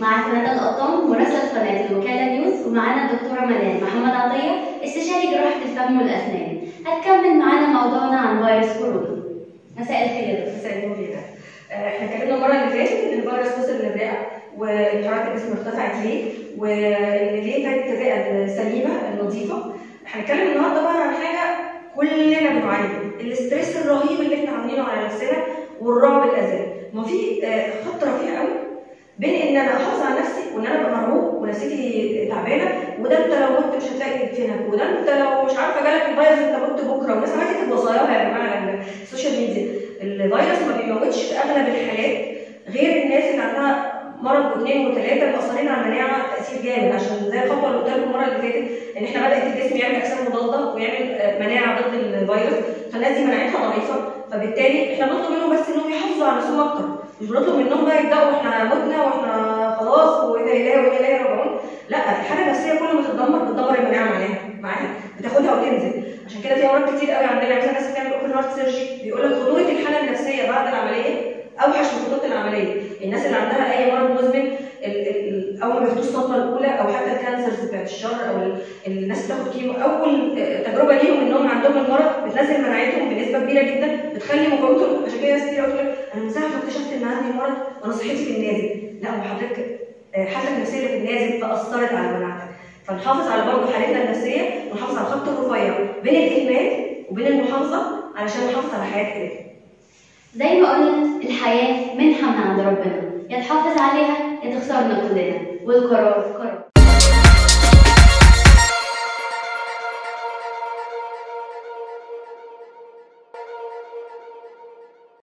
مع قناة القطان مراسلة قناة الوكالة نيوز ومعانا الدكتورة منال محمد عطية استشاري جراحة الفم والأسنان هتكمل معانا موضوعنا عن فيروس كورونا مساء الخير يا دكتور. مساء النور يا ده. آه، احنا اتكلمنا المره اللي فاتت ان الفيروس وصل للرئه وحراره الجسم ارتفعت ليه وليه كانت الرئه السليمه النظيفه هنتكلم النهارده بقى عن حاجه كلنا بنعاني الاسترس الرهيب اللي احنا عاملينه على نفسنا والرعب الازلي ما في آه، خط رفيع قوي بين ان انا احافظ على نفسي وان انا ابقى مرعوب ونفسيتي تعبانه وده انت لو مت مش هتلاقي فينك وده انت لو مش عارفه جالك الفيروس انت مت بكره والناس عماله تكتب وصاياها يا جماعه على السوشيال ميديا الفيروس ما بيموتش في اغلب الحالات غير الناس اللي عندها مرض واثنين وثلاثه مأثرين على المناعه تاثير جامد عشان زي الخطوه اللي قلت لكم المره اللي فاتت ان احنا بدات الجسم يعمل اجسام مضاده ويعمل آه، مناعه ضد الفيروس فالناس دي مناعتها ضعيفه فبالتالي احنا بنطلب منهم بس انهم يحافظوا على نفسهم اكتر مش بنطلب منهم بقى يبداوا احنا متنا واحنا خلاص وانا اله وانا اليه راجعون لا الحاله النفسيه كل ما تتدمر بتدمر المناعه معاها معاها بتاخدها وتنزل عشان كده في امراض كتير قوي عندنا مثلا ناس بتعمل اوبن هارت سيرجي بيقول لك خطوره الحاله النفسيه بعد العمليه اوحش من خطوره العمليه الناس اللي عندها اي مرض مزمن ال- ال- اول ما بياخدوا الصدمه الاولى او حتى الكانسرز بتاعت الشر او ال- الناس بتاخد كيمو اول آه، تجربه ليهم انهم عندهم المرض بتنزل مناعتهم بنسبه كبيره جدا بتخلي مقاومتهم عشان كده ناس كتير قوي تقول لك انا من ساعه ما اكتشفت ان عندي المرض وانا صحتي في النازل لا هو حضرتك آه، حالتك النفسيه اللي في النازل فاثرت على مناعتك فنحافظ على برضه حالتنا النفسيه ونحافظ على الخط الرفيع بين الاهمال وبين المحافظه علشان نحافظ على حياه حياتنا زي ما قلنا الحياة منحة من عند ربنا يا تحافظ عليها يا تخسرنا كلنا والقرار قرار